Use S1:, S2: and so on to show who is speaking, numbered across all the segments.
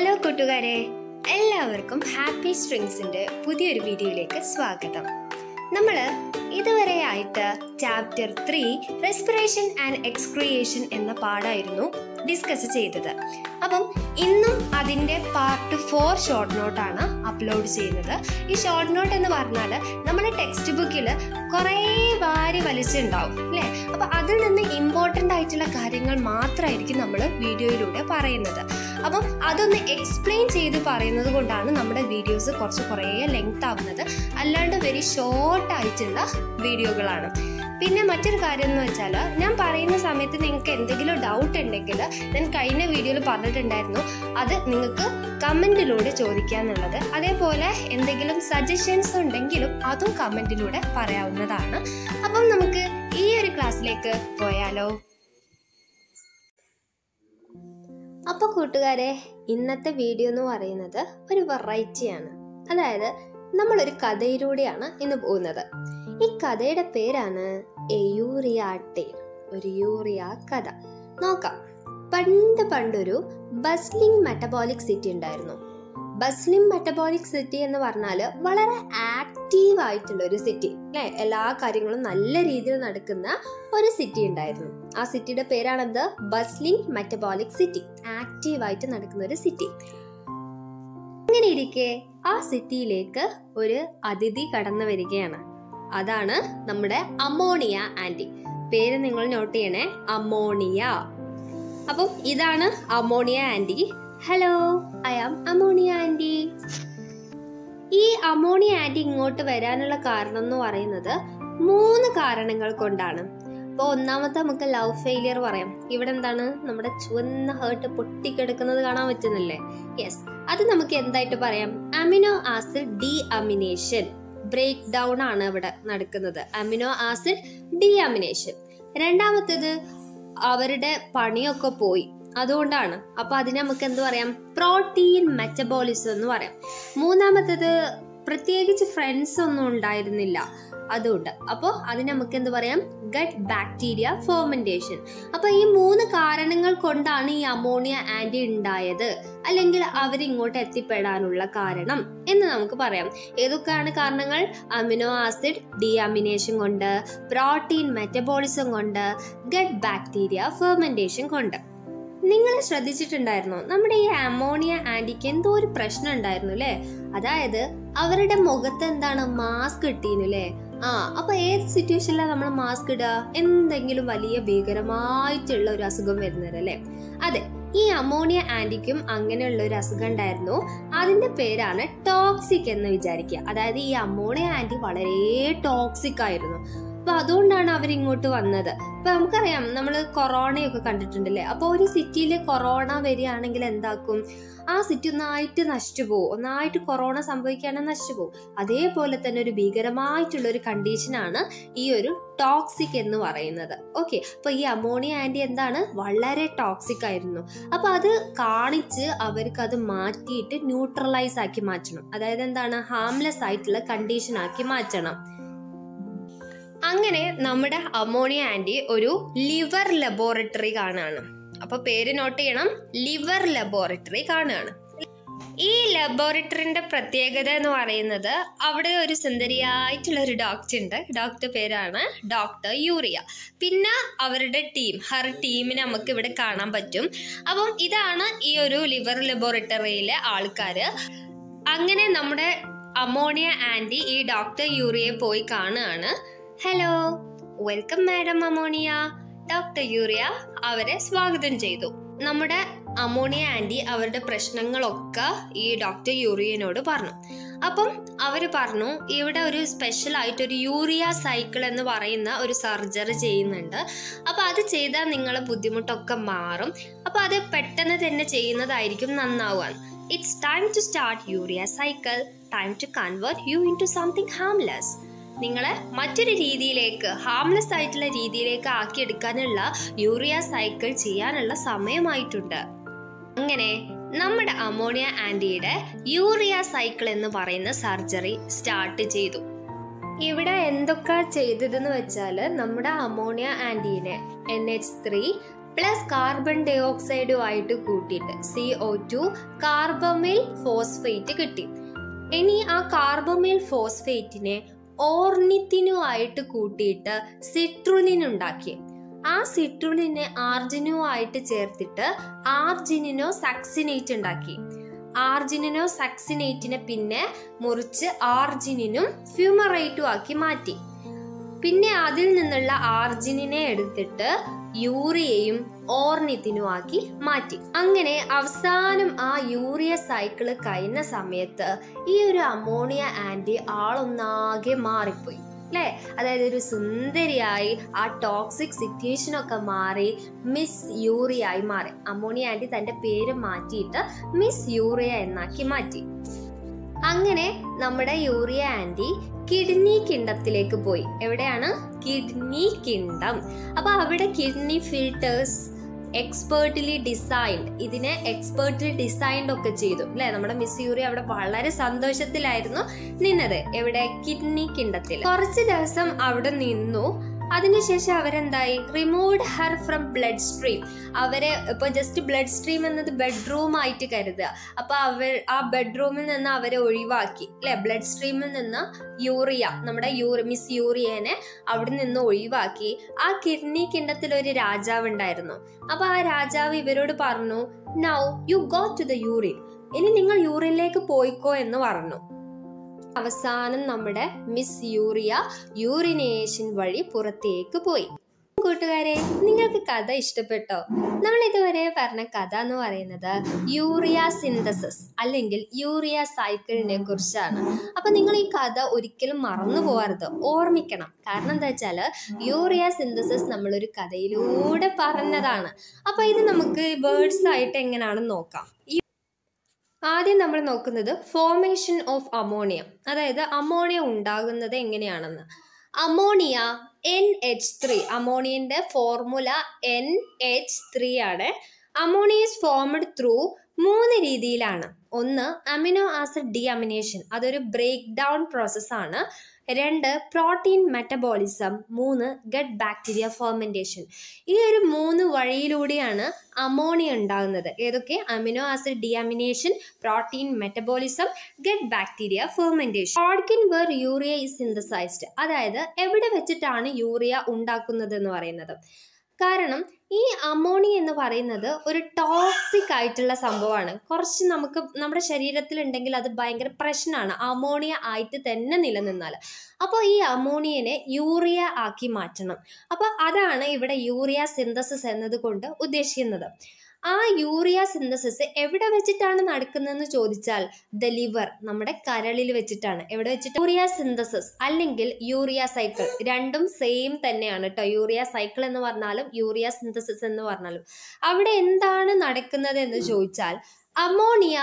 S1: hello കൂട്ടുകാരെ എല്ലാവർക്കും happy സ്ട്രിങ്സിന്റെ പുതിയൊരു വീഡിയോയിലേക്ക് സ്വാഗതം നമ്മൾ ഇതുവരെയായിട്ട് chapter three respiration and excretion എന്ന പാഠമായിരുന്നു ഡിസ്കസ് ചെയ്തത് അപ്പം ഇന്നും അതിൻ്റെ പാർട്ട് ഫോർ ഷോർട്ട് നോട്ടാണ് അപ്ലോഡ് ചെയ്യുന്നത് ഈ ഷോർട്ട് നോട്ട് എന്ന് പറഞ്ഞാൽ നമ്മുടെ ടെക്സ്റ്റ് ബുക്കിൽ കുറേ വാരി വലിച്ചുണ്ടാവും അല്ലേ അപ്പം അതിൽ നിന്ന് ഇമ്പോർട്ടൻ്റ് ആയിട്ടുള്ള കാര്യങ്ങൾ മാത്രമായിരിക്കും നമ്മൾ വീഡിയോയിലൂടെ പറയുന്നത് അപ്പം അതൊന്ന് എക്സ്പ്ലെയിൻ ചെയ്ത് പറയുന്നത് കൊണ്ടാണ് നമ്മുടെ വീഡിയോസ് കുറച്ച് കുറേ ലെങ്ത് ആവുന്നത് അല്ലാണ്ട് വെരി ഷോർട്ട് ആയിട്ടുള്ള വീഡിയോകളാണ് പിന്നെ മറ്റൊരു കാര്യം എന്ന് വെച്ചാൽ ഞാൻ പറയുന്ന സമയത്ത് നിങ്ങൾക്ക് എന്തെങ്കിലും ഡൗട്ട് ഉണ്ടെങ്കിൽ ഞാൻ കഴിഞ്ഞ വീഡിയോയിൽ പറഞ്ഞിട്ടുണ്ടായിരുന്നു അത് നിങ്ങൾക്ക് കമൻറ്റിലൂടെ ചോദിക്കാന്നുള്ളത് അതേപോലെ എന്തെങ്കിലും സജഷൻസ് ഉണ്ടെങ്കിലും അതും കമൻറ്റിലൂടെ പറയാവുന്നതാണ് അപ്പം നമുക്ക് ഈ ഒരു ക്ലാസ്സിലേക്ക് പോയാലോ അപ്പോൾ കൂട്ടുകാരെ ഇന്നത്തെ വീഡിയോ എന്ന് പറയുന്നത് ഒരു വെറൈറ്റിയാണ് അതായത് നമ്മളൊരു കഥയിലൂടെയാണ് ഇന്ന് പോകുന്നത് ഈ കഥയുടെ പേരാണ് എ യൂറിയ ടെയിൽ ഒരു യൂറിയ കഥ നോക്കാം പണ്ട് പണ്ടൊരു ബസ്ലിംഗ് മെറ്റബോളിക് സിറ്റി ഉണ്ടായിരുന്നു ബസ്ലിംഗ് മെറ്റബോളിക് സിറ്റി എന്ന് പറഞ്ഞാൽ വളരെ ആക്റ്റീവ് ആയിട്ടുള്ള ഒരു സിറ്റി അല്ലേ എല്ലാ കാര്യങ്ങളും നല്ല രീതിയിൽ നടക്കുന്ന ഒരു സിറ്റി ഉണ്ടായിരുന്നു ആ സിറ്റിയുടെ പേരാണെന്ത് ബസ്ലിംഗ് മെറ്റബോളിക് സിറ്റി ആക്റ്റീവ് ആയിട്ട് നടക്കുന്ന ഒരു സിറ്റി അങ്ങനെ ഇരിക്കെ ആ സിറ്റിയിലേക്ക് ഒരു അതിഥി കടന്നു വരികയാണ് അതാണ് നമ്മുടെ അമോണിയ ആന്റി പേര് നിങ്ങൾ നോട്ട് ചെയ്യണേ അമോണിയ അപ്പം ഇതാണ് ammonia aunty hello I am ammonia aunty ഈ അമോണിയ ആന്റി ഇങ്ങോട്ട് വരാനുള്ള കാരണം എന്ന് പറയുന്നത് മൂന്ന് കാരണങ്ങൾ കൊണ്ടാണ് അപ്പോൾ ഒന്നാമത്തെ നമുക്ക് ലവ് ഫെയിലിയർ പറയാം ഇവിടെ എന്താണ് നമ്മുടെ ചുവന്ന ഹേർട്ട് പൊട്ടിക്കിടക്കുന്നത് കാണാൻ പറ്റുന്നില്ലേ യെസ് അത് നമുക്ക് എന്തായിട്ട് പറയാം amino acid deamination break down ആണ് ഇവിടെ നടക്കുന്നത് അമിനോ ആസിഡ് ഡി അമിനേഷൻ രണ്ടാമത്തേത് അവരുടെ പണിയൊക്കെ പോയി അതുകൊണ്ടാണ് അപ്പൊ അതിന് നമുക്ക് എന്ത് പറയാം പ്രോട്ടീൻ മെറ്റബോളിസം എന്ന് പറയാം മൂന്നാമത്തേത് പ്രത്യേകിച്ച് ഫ്രണ്ട്സ് ഒന്നും ഉണ്ടായിരുന്നില്ല അതുകൊണ്ട് അപ്പോൾ അതിന് നമുക്ക് എന്ത് പറയാം ഗട്ട് ബാക്ടീരിയ ഫെർമെന്റേഷൻ അപ്പൊ ഈ മൂന്ന് കാരണങ്ങൾ കൊണ്ടാണ് ഈ അമോണിയ ആന്റി ഉണ്ടായത് അല്ലെങ്കിൽ അവരിങ്ങോട്ട് എത്തിപ്പെടാനുള്ള കാരണം എന്ന് നമുക്ക് പറയാം ഏതൊക്കെയാണ് കാരണങ്ങൾ അമിനോ ആസിഡ് ഡീഅമിനേഷൻ കൊണ്ട് പ്രോട്ടീൻ മെറ്റബോളിസം കൊണ്ട് ഗട്ട് ബാക്ടീരിയ ഫെർമെന്റേഷൻ കൊണ്ട് നിങ്ങൾ ശ്രദ്ധിച്ചിട്ടുണ്ടായിരുന്നോ നമ്മുടെ ഈ അമോണിയ ആന്റിക്ക് എന്തോ ഒരു പ്രശ്നം ഉണ്ടായിരുന്നു അല്ലേ അതായത് അവരുടെ മുഖത്ത് എന്താണ് മാസ്ക് ഇട്ടീനു അല്ലേ ആ അപ്പൊ ഏത് സിറ്റുവേഷനിലാണ് നമ്മൾ മാസ്ക് ഇടുക എന്തെങ്കിലും വലിയ ഭീകരമായിട്ടുള്ള ഒരു അസുഖം വരുന്നത് അല്ലേ അതെ ഈ അമോണിയ ആന്റിക്കും അങ്ങനെയുള്ള ഒരു അസുഖം ഉണ്ടായിരുന്നു അതിന്റെ പേരാണ് ടോക്സിക് എന്ന് വിചാരിക്കുക അതായത് ഈ അമോണിയ ആന്റി വളരെ ടോക്സിക് ആയിരുന്നു അപ്പൊ അതുകൊണ്ടാണ് അവർ ഇങ്ങോട്ട് വന്നത് ഇപ്പൊ നമുക്കറിയാം നമ്മൾ കൊറോണയൊക്കെ കണ്ടിട്ടുണ്ടല്ലേ അപ്പൊ ഒരു സിറ്റിയിൽ കൊറോണ വരികയാണെങ്കിൽ എന്താക്കും ആ സിറ്റി ഒന്നായിട്ട് നശിച്ചു പോകും ഒന്നായിട്ട് കൊറോണ സംഭവിക്കുകയാണെങ്കിൽ നശിച്ചു പോകും അതേപോലെ തന്നെ ഒരു ഭീകരമായിട്ടുള്ള ഒരു കണ്ടീഷനാണ് ഈ ഒരു ടോക്സിക് എന്ന് പറയുന്നത് ഓക്കെ അപ്പൊ ഈ അമോണിയ ആന്റി എന്താണ് വളരെ ടോക്സിക് ആയിരുന്നു അപ്പൊ അത് കാണിച്ച് അവർക്ക് അത് മാറ്റിയിട്ട് ന്യൂട്രലൈസ് ആക്കി മാറ്റണം അതായത് എന്താണ് ഹാംലെസ് ആയിട്ടുള്ള കണ്ടീഷൻ ആക്കി മാറ്റണം അങ്ങനെ നമ്മുടെ അമോണിയ ആന്റി ഒരു ലിവർ ലബോറട്ടറി കാണുകയാണ് അപ്പൊ പേര് നോട്ട് ചെയ്യണം ലിവർ ലബോറട്ടറി കാണുകയാണ് ഈ ലബോറട്ടറിന്റെ പ്രത്യേകത എന്ന് പറയുന്നത് അവിടെ ഒരു സുന്ദരിയായിട്ടുള്ള ഒരു ഡോക്ടർ ഉണ്ട് ഡോക്ടർ പേരാണ് ഡോക്ടർ യൂറിയ പിന്നെ അവരുടെ ടീം ഹർ ടീമിനെ നമുക്ക് ഇവിടെ കാണാൻ പറ്റും അപ്പം ഇതാണ് ഈ ഒരു ലിവർ ലബോറട്ടറിയിലെ ആൾക്കാര് അങ്ങനെ നമ്മുടെ അമോണിയ ആന്റി ഈ ഡോക്ടർ യൂറിയെ പോയി കാണുകയാണ് hello welcome madam ammonia doctor urea അവരെ സ്വാഗതം ചെയ്തു നമ്മുടെ അമോണിയ ആന്റി അവരുടെ പ്രശ്നങ്ങളൊക്കെ ഈ ഡോക്ടർ യൂറിയനോട് പറഞ്ഞു അപ്പം അവർ പറഞ്ഞു ഇവിടെ ഒരു സ്പെഷ്യൽ ആയിട്ട് ഒരു യൂറിയ സൈക്കിൾ എന്ന് പറയുന്ന ഒരു സർജറി ചെയ്യുന്നുണ്ട് അപ്പോൾ അത് ചെയ്താൽ നിങ്ങളെ ബുദ്ധിമുട്ടൊക്കെ മാറും അപ്പോൾ അത് പെട്ടെന്ന് തന്നെ ചെയ്യുന്നതായിരിക്കും നന്നാവാൻ it's time to start urea cycle time to convert you into something harmless നിങ്ങളെ മറ്റൊരു രീതിയിലേക്ക് ഹാംലെസ് ആയിട്ടുള്ള രീതിയിലേക്ക് ആക്കിയെടുക്കാനുള്ള യൂറിയ സൈക്കിൾ ചെയ്യാനുള്ള സമയമായിട്ടുണ്ട് അങ്ങനെ നമ്മുടെ അമോണിയ ആന്റിയുടെ യൂറിയ സൈക്കിൾ എന്ന് പറയുന്ന സർജറി സ്റ്റാർട്ട് ചെയ്തു ഇവിടെ എന്തൊക്കെ ചെയ്തതെന്ന് വെച്ചാൽ നമ്മുടെ അമോണിയ ആന്റീനെ N H three plus carbon ഡൈ ഓക്സൈഡുമായിട്ട് കൂട്ടിയിട്ട് C O two carbamyl phosphate കിട്ടി ഇനി ആ കാർബമിൽ ഫോസ്ഫേറ്റിനെ ഓർണിത്തിനുമായിട്ട് കൂട്ടിയിട്ട് സിട്രുലിൻ ഉണ്ടാക്കി ആ സിട്രുലിനെ ആർജിനുമായിട്ട് ചേർത്തിട്ട് ആർജിനിനോ സക്സിനേറ്റ് ഉണ്ടാക്കി ആർജിനിനോ സക്സിനേറ്റിനെ പിന്നെ മുറിച്ച് ആർജിനിനും ഫ്യൂമറേറ്റും ആക്കി മാറ്റി പിന്നെ അതിൽ നിന്നുള്ള ആർജിനിനെ എടുത്തിട്ട് യൂറിയയും ഓർണിത്തിനും ആക്കി മാറ്റി അങ്ങനെ അവസാനം ആ യൂറിയ സൈക്കിള് കഴിഞ്ഞ സമയത്ത് ഈ ഒരു അമോണിയ ആന്റി ആളൊന്നാകെ മാറിപ്പോയി അല്ലേ അതായത് ഒരു സുന്ദരിയായി ആ ടോക്സിക് സിറ്റുവേഷൻ ഒക്കെ മാറി മിസ് യൂറിയ ആയി മാറി അമോണിയ ആന്റി തന്റെ പേര് മാറ്റിയിട്ട് മിസ് യൂറിയ എന്നാക്കി മാറ്റി അങ്ങനെ നമ്മുടെ യൂറിയ ആന്റി കിഡ്നി കിണ്ടത്തിലേക്ക് പോയി എവിടെയാണ് കിഡ്നി കിണ്ടം അപ്പൊ അവിടെ കിഡ്നി ഫിൽറ്റേഴ്സ് എക്സ്പേർട്ട്ലി ഡിസൈൻഡ് ഇതിനെ എക്സ്പേർട്ട്ലി ഡിസൈൻഡ് ഒക്കെ ചെയ്തു അല്ലെ നമ്മുടെ മിസ് യൂറി അവിടെ വളരെ സന്തോഷത്തിലായിരുന്നു നിന്നത് എവിടെ കിഡ്നി കിണ്ടത്തിൽ കുറച്ച് ദിവസം അവിടെ നിന്നു അതിനുശേഷം അവരെന്തായി removed her from blood stream അവരെ ഇപ്പൊ ജസ്റ്റ് ബ്ലഡ് സ്ട്രീം എന്നത് ബെഡ്റൂം ആയിട്ട് കരുതുക അപ്പൊ അവർ ആ ബെഡ്റൂമിൽ നിന്ന് അവരെ ഒഴിവാക്കി അല്ലെ ബ്ലഡ് സ്ട്രീമിൽ നിന്ന് യൂറിയ നമ്മുടെ യൂറി മിസ് യൂറിയനെ അവിടെ നിന്ന് ഒഴിവാക്കി ആ കിഡ്നി കിണ്ടത്തിൽ ഒരു രാജാവ് ഉണ്ടായിരുന്നു അപ്പൊ ആ രാജാവ് ഇവരോട് പറഞ്ഞു now you go to the urine ഇനി നിങ്ങൾ യൂറിനിലേക്ക് പോയിക്കോ എന്ന് പറഞ്ഞു അവസാനം നമ്മുടെ മിസ് യൂറിയ യൂറിനേഷൻ വഴി പുറത്തേക്ക് പോയി കൂട്ടുകാരെ നിങ്ങൾക്ക് കഥ ഇഷ്ടപ്പെട്ടോ നമ്മൾ ഇതുവരെ പറഞ്ഞ കഥ എന്ന് പറയുന്നത് യൂറിയ സിന്തസിസ് അല്ലെങ്കിൽ യൂറിയ സൈക്കിളിനെ കുറിച്ചാണ് അപ്പൊ നിങ്ങൾ ഈ കഥ ഒരിക്കലും മറന്നു പോകരുത് ഓർമ്മിക്കണം കാരണം എന്താ വെച്ചാൽ യൂറിയ സിന്തസിസ് നമ്മളൊരു കഥയിലൂടെ പറഞ്ഞതാണ് അപ്പൊ ഇത് നമുക്ക് വേർഡ്സ് ആയിട്ട് എങ്ങനെയാണെന്ന് നോക്കാം ആദ്യം നമ്മൾ നോക്കുന്നത് ഫോർമേഷൻ ഓഫ് അമോണിയ അതായത് അമോണിയ ഉണ്ടാകുന്നത് എങ്ങനെയാണെന്ന് അമോണിയ എൻ എച്ച് ത്രീ അമോണിയന്റെ ഫോർമുല എൻ എച്ച് ത്രീ ആണ് അമോണിയ ഇസ് ഫോംഡ് ത്രൂ മൂന്ന് രീതിയിലാണ് ഒന്ന് അമിനോ ആസിഡ് ഡിഅമിനേഷൻ അതൊരു ബ്രേക്ക് ഡൗൺ പ്രോസസ്സാണ് രണ്ട് പ്രോട്ടീൻ മെറ്റബോളിസം മൂന്ന് ഗട്ട് ബാക്ടീരിയ ഫെർമെൻറ്റേഷൻ ഈ ഒരു മൂന്ന് വഴിയിലൂടെയാണ് അമോണിയ ഉണ്ടാകുന്നത് ഏതൊക്കെ amino acid deamination protein metabolism gut bacteria fermentation organ where urea is synthesised അതായത് എവിടെ വെച്ചിട്ടാണ് യൂറിയ ഉണ്ടാക്കുന്നത് എന്ന് പറയുന്നത് കാരണം ഈ അമോണിയ എന്ന് പറയുന്നത് ഒരു ടോക്സിക് ആയിട്ടുള്ള സംഭവമാണ് കുറച്ച് നമുക്ക് നമ്മുടെ ശരീരത്തിൽ ഉണ്ടെങ്കിൽ അത് ഭയങ്കര പ്രശ്നമാണ് അമോണിയ ആയിട്ട് തന്നെ നിലനിന്നാൽ അപ്പോൾ ഈ അമോണിയനെ യൂറിയ ആക്കി മാറ്റണം അപ്പോൾ അതാണ് ഇവിടെ യൂറിയ സിന്തസിസ് എന്നതുകൊണ്ട് ഉദ്ദേശിക്കുന്നത് ആ യൂറിയ സിന്തസിസ് എവിടെ വെച്ചിട്ടാണ് നടക്കുന്നതെന്ന് ചോദിച്ചാൽ ദ ലിവർ നമ്മുടെ കരളിൽ വെച്ചിട്ടാണ് എവിടെ വെച്ചിട്ട് യൂറിയ സിന്തസിസ് അല്ലെങ്കിൽ യൂറിയ സൈക്കിൾ രണ്ടും സെയിം തന്നെയാണ് കേട്ടോ യൂറിയ സൈക്കിൾ എന്ന് പറഞ്ഞാലും യൂറിയ സിന്തസിസ് എന്ന് പറഞ്ഞാലും അവിടെ എന്താണ് നടക്കുന്നത് എന്ന് ചോദിച്ചാൽ അമോണിയ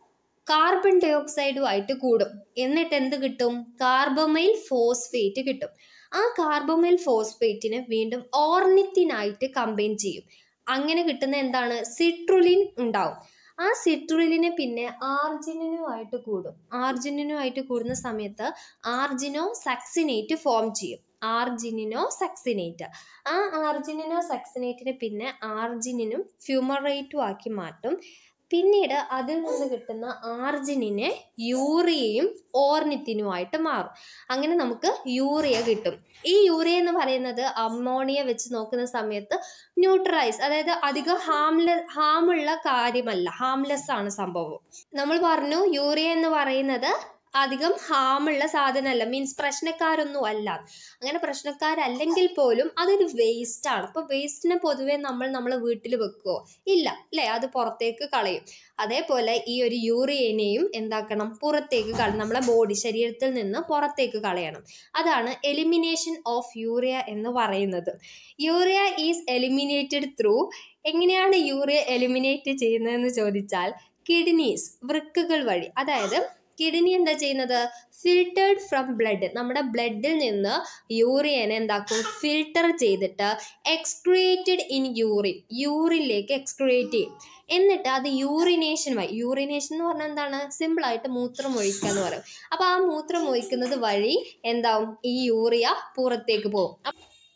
S1: കാർബൺ ഡൈ ഓക്സൈഡുമായിട്ട് കൂടും എന്നിട്ട് എന്ത് കിട്ടും കാർബമൈൽ ഫോസ്ഫേറ്റ് കിട്ടും ആ കാർബമൈൽ ഫോസ്ഫേറ്റിനെ വീണ്ടും ഓർണിത്തിനായിട്ട് കമ്പൈൻ ചെയ്യും അങ്ങനെ കിട്ടുന്ന എന്താണ് സിട്രുലിൻ ഉണ്ടാവും ആ സിട്രുലിനെ പിന്നെ ആർജിനുമായിട്ട് കൂടും ആർജിനുമായിട്ട് കൂടുന്ന സമയത്ത് ആർജിനോ സക്സിനേറ്റ് ഫോം ചെയ്യും ആർജിനിനോ സക്സിനേറ്റ് ആ ആർജിനിനോ സക്സിനേറ്റിനെ പിന്നെ ആർജിനിനും ഫ്യൂമറേറ്റും ആക്കി മാറ്റും പിന്നീട് അതിൽ നിന്ന് കിട്ടുന്ന ആർജിനിനെ യൂറിയയും ഓർണിത്തിനുമായിട്ട് മാറും അങ്ങനെ നമുക്ക് യൂറിയ കിട്ടും ഈ യൂറിയ എന്ന് പറയുന്നത് അമോണിയ വെച്ച് നോക്കുന്ന സമയത്ത് ന്യൂട്രലൈസ് അതായത് അധികം ഹാംലെ ഹാമുള്ള കാര്യമല്ല ഹാംലെസ് ആണ് സംഭവം നമ്മൾ പറഞ്ഞു യൂറിയ എന്ന് പറയുന്നത് അധികം ഹാമുള്ള സാധനമല്ല മീൻസ് പ്രശ്നക്കാരൊന്നും അല്ല അങ്ങനെ പ്രശ്നക്കാരല്ലെങ്കിൽ പോലും അതൊരു വേസ്റ്റ് ആണ് അപ്പോൾ വേസ്റ്റിനെ പൊതുവേ നമ്മൾ നമ്മളെ വീട്ടിൽ വെക്കുമോ ഇല്ല അല്ലേ അത് പുറത്തേക്ക് കളയും അതേപോലെ ഈ ഒരു യൂറിയനെയും എന്താക്കണം പുറത്തേക്ക് കള നമ്മളെ ബോഡി ശരീരത്തിൽ നിന്ന് പുറത്തേക്ക് കളയണം അതാണ് എലിമിനേഷൻ ഓഫ് യൂറിയ എന്ന് പറയുന്നത് യൂറിയ ഈസ് എലിമിനേറ്റഡ് ത്രൂ എങ്ങനെയാണ് യൂറിയ എലിമിനേറ്റ് ചെയ്യുന്നതെന്ന് ചോദിച്ചാൽ കിഡ്നീസ് വൃക്കുകൾ വഴി അതായത് കിഡ്നി എന്താ ചെയ്യുന്നത് ഫിൽറ്റേർഡ് ഫ്രം ബ്ലഡ് നമ്മുടെ ബ്ലഡിൽ നിന്ന് യൂറിയനെ എന്താക്കും ഫിൽട്ടർ ചെയ്തിട്ട് എക്സ്ക്രിയേറ്റഡ് ഇൻ യൂറിൻ യൂറിനിലേക്ക് എക്സ്ക്രിയേറ്റ് ചെയ്യും എന്നിട്ട് അത് യൂറിനേഷൻ വഴി യൂറിനേഷൻ എന്ന് പറഞ്ഞാൽ എന്താണ് സിമ്പിൾ ആയിട്ട് മൂത്രം ഒഴിക്കുക എന്ന് പറയും അപ്പോൾ ആ മൂത്രം ഒഴിക്കുന്നത് വഴി എന്താവും ഈ യൂറിയ പുറത്തേക്ക് പോകും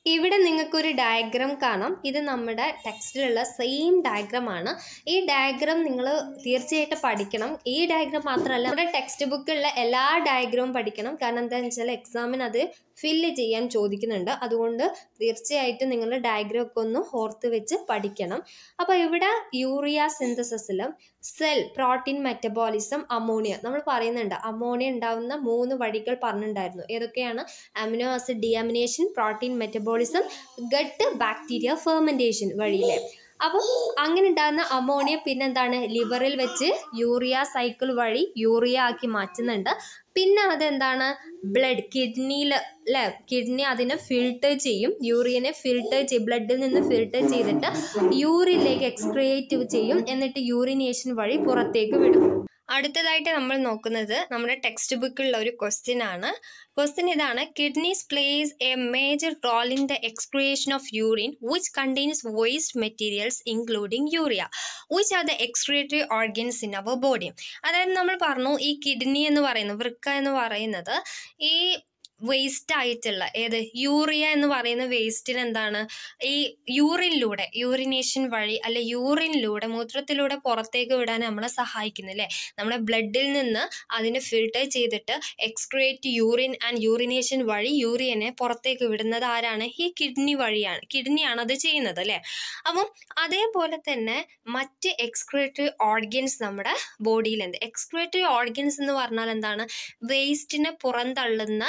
S1: ഇവിടെ നിങ്ങൾക്കൊരു ഡയഗ്രാം കാണാം ഇത് നമ്മുടെ ടെക്സ്റ്റിലുള്ള സെയിം ഡയഗ്രാം ആണ് ഈ ഡയഗ്രാം നിങ്ങൾ തീർച്ചയായിട്ടും പഠിക്കണം ഈ ഡയഗ്രാം മാത്രമല്ല നമ്മുടെ ടെക്സ്റ്റ് ബുക്കിലുള്ള എല്ലാ ഡയഗ്രാമും പഠിക്കണം കാരണം എന്താണെന്ന് വെച്ചാൽ എക്സാമിന് അത് ഫില്ല് ചെയ്യാൻ ചോദിക്കുന്നുണ്ട് അതുകൊണ്ട് തീർച്ചയായിട്ടും നിങ്ങൾ ഡയഗ്രാം ഒക്കെ ഒന്ന് ഓർത്ത് വെച്ച് പഠിക്കണം അപ്പോൾ ഇവിടെ യൂറിയ സിന്തസിസിലും സെൽ പ്രോട്ടീൻ മെറ്റബോളിസം അമോണിയ നമ്മൾ പറയുന്നുണ്ട് അമോണിയ ഉണ്ടാവുന്ന മൂന്ന് വഴികൾ പറഞ്ഞിട്ടുണ്ടായിരുന്നു ഏതൊക്കെയാണ് amino acid deamination protein metabolism gut bacteria fermentation വഴിയിലെ അപ്പം അങ്ങനെ ഉണ്ടാകുന്ന അമോണിയ പിന്നെന്താണ് ലിവറിൽ വെച്ച് യൂറിയ സൈക്കിൾ വഴി യൂറിയ ആക്കി മാറ്റുന്നുണ്ട് പിന്നെ അതെന്താണ് ബ്ലഡ് കിഡ്നിയിൽ അല്ലേ കിഡ്നി അതിനെ ഫിൽട്ടർ ചെയ്യും യൂറിയനെ ഫിൽട്ടർ ചെയ്യും ബ്ലഡിൽ നിന്ന് ഫിൽട്ടർ ചെയ്തിട്ട് യൂറിനിലേക്ക് എക്സ്ക്രിയേറ്റ് ചെയ്യും എന്നിട്ട് യൂറിനേഷൻ വഴി പുറത്തേക്ക് വിടും അടുത്തതായിട്ട് നമ്മൾ നോക്കുന്നത് നമ്മുടെ ടെക്സ്റ്റ് ബുക്കിലുള്ള ഒരു ക്വസ്റ്റ്യൻ ആണ് ക്വസ്റ്റ്യൻ ഇതാണ് kidneys plays a major role in the excretion of urine which contains waste materials including urea which are the excretory organs in our body അതായത് നമ്മൾ പറഞ്ഞു ഈ കിഡ്നി എന്ന് പറയുന്നത് വൃക്ക എന്ന് പറയുന്നത് ഈ വേസ്റ്റ് ആയിട്ടുള്ള ഏത് യൂറിയ എന്ന് പറയുന്ന വേസ്റ്റിന് എന്താണ് ഈ യൂറിനിലൂടെ യൂറിനേഷൻ വഴി അല്ലെ യൂറിനിലൂടെ മൂത്രത്തിലൂടെ പുറത്തേക്ക് വിടാൻ നമ്മളെ സഹായിക്കുന്നു അല്ലേ നമ്മുടെ ബ്ലഡിൽ നിന്ന് അതിനെ ഫിൽട്ടർ ചെയ്തിട്ട് എക്സ്ക്രിയേറ്റ് യൂറിൻ ആൻഡ് യൂറിനേഷൻ വഴി യൂറിയനെ പുറത്തേക്ക് വിടുന്നത് ആരാണ് ഈ കിഡ്നി വഴിയാണ് കിഡ്നിയാണ് അത് ചെയ്യുന്നത് അല്ലേ അപ്പം അതേപോലെ തന്നെ മറ്റ് എക്സ്ക്രിയേറ്ററി ഓർഗൻസ് നമ്മുടെ ബോഡിയിലുണ്ട് എക്സ്ക്രിയേറ്ററി ഓർഗൻസ് എന്ന് പറഞ്ഞാൽ എന്താണ് വേസ്റ്റിനെ പുറന്തള്ളുന്ന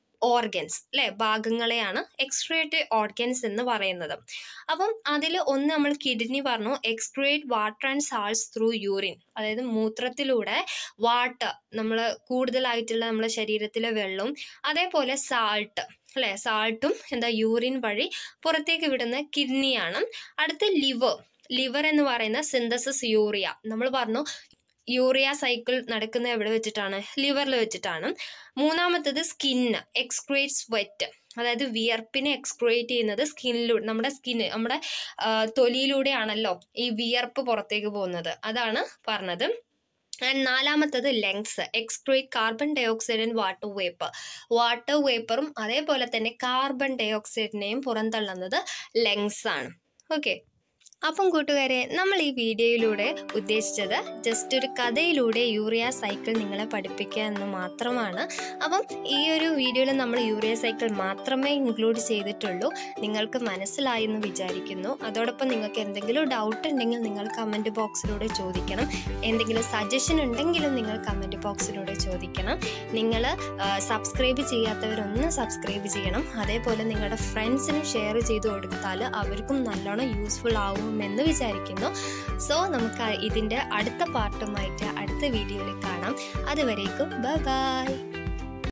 S1: ഓർഗൻസ് അല്ലെ ഭാഗങ്ങളെയാണ് എക്സ്ക്രിയേറ്ററി ഓർഗൻസ് എന്ന് പറയുന്നത് അപ്പം അതിൽ ഒന്ന് നമ്മൾ കിഡ്നി പറഞ്ഞു excrete water and salts through urine അതായത് മൂത്രത്തിലൂടെ വാട്ടർ നമ്മൾ കൂടുതലായിട്ടുള്ള നമ്മുടെ ശരീരത്തിലെ വെള്ളവും അതേപോലെ സാൾട്ട് അല്ലേ സാൾട്ടും എന്താ യൂറിൻ വഴി പുറത്തേക്ക് വിടുന്ന കിഡ്നിയാണ് അടുത്ത ലിവർ ലിവർ എന്ന് പറയുന്ന സിന്തസിസ് യൂറിയ നമ്മൾ പറഞ്ഞു യൂറിയ സൈക്കിൾ നടക്കുന്ന എവിടെ വെച്ചിട്ടാണ് ലിവറിൽ വെച്ചിട്ടാണ് മൂന്നാമത്തത് സ്കിന്ന് എക്സ്ക്രേറ്റ് സ്വെറ്റ് അതായത് വിയർപ്പിനെ എക്സ്ക്രിയേറ്റ് ചെയ്യുന്നത് സ്കിന്നിലൂടെ നമ്മുടെ സ്കിന്ന് നമ്മുടെ തൊലിയിലൂടെയാണല്ലോ ഈ വിയർപ്പ് പുറത്തേക്ക് പോകുന്നത് അതാണ് പറഞ്ഞത് ആൻഡ് നാലാമത്തത് lungs excrete carbon dioxide and water vapour water വേപ്പറും അതേപോലെ തന്നെ കാർബൺ ഡയോക്സൈഡിനെയും പുറന്തള്ളുന്നത് ലെങ്സ് ആണ് ഓക്കെ അപ്പം കൂട്ടുകാരെ നമ്മൾ ഈ വീഡിയോയിലൂടെ ഉദ്ദേശിച്ചത് ജസ്റ്റ് ഒരു കഥയിലൂടെ യൂറിയ സൈക്കിൾ നിങ്ങളെ പഠിപ്പിക്കുക എന്ന് മാത്രമാണ് അപ്പം ഈ ഒരു വീഡിയോയിൽ നമ്മൾ യൂറിയ സൈക്കിൾ മാത്രമേ ഇൻക്ലൂഡ് ചെയ്തിട്ടുള്ളൂ നിങ്ങൾക്ക് മനസ്സിലായി എന്ന് വിചാരിക്കുന്നു അതോടൊപ്പം നിങ്ങൾക്ക് എന്തെങ്കിലും ഡൗട്ട് ഉണ്ടെങ്കിൽ നിങ്ങൾ കമൻറ്റ് ബോക്സിലൂടെ ചോദിക്കണം എന്തെങ്കിലും സജഷൻ ഉണ്ടെങ്കിലും നിങ്ങൾ കമൻറ്റ് ബോക്സിലൂടെ ചോദിക്കണം നിങ്ങൾ സബ്സ്ക്രൈബ് ചെയ്യാത്തവരൊന്ന് സബ്സ്ക്രൈബ് ചെയ്യണം അതേപോലെ നിങ്ങളുടെ ഫ്രണ്ട്സിനും ഷെയർ ചെയ്ത് കൊടുത്താൽ അവർക്കും നല്ലോണം യൂസ്ഫുൾ ആവും എന്ന് വിചാരിക്കുന്നു സോ നമുക്ക് ഇതിൻ്റെ അടുത്ത പാർട്ടുമായിട്ട് അടുത്ത വീഡിയോയിൽ കാണാം അതുവരേക്കും ബൈ ബൈ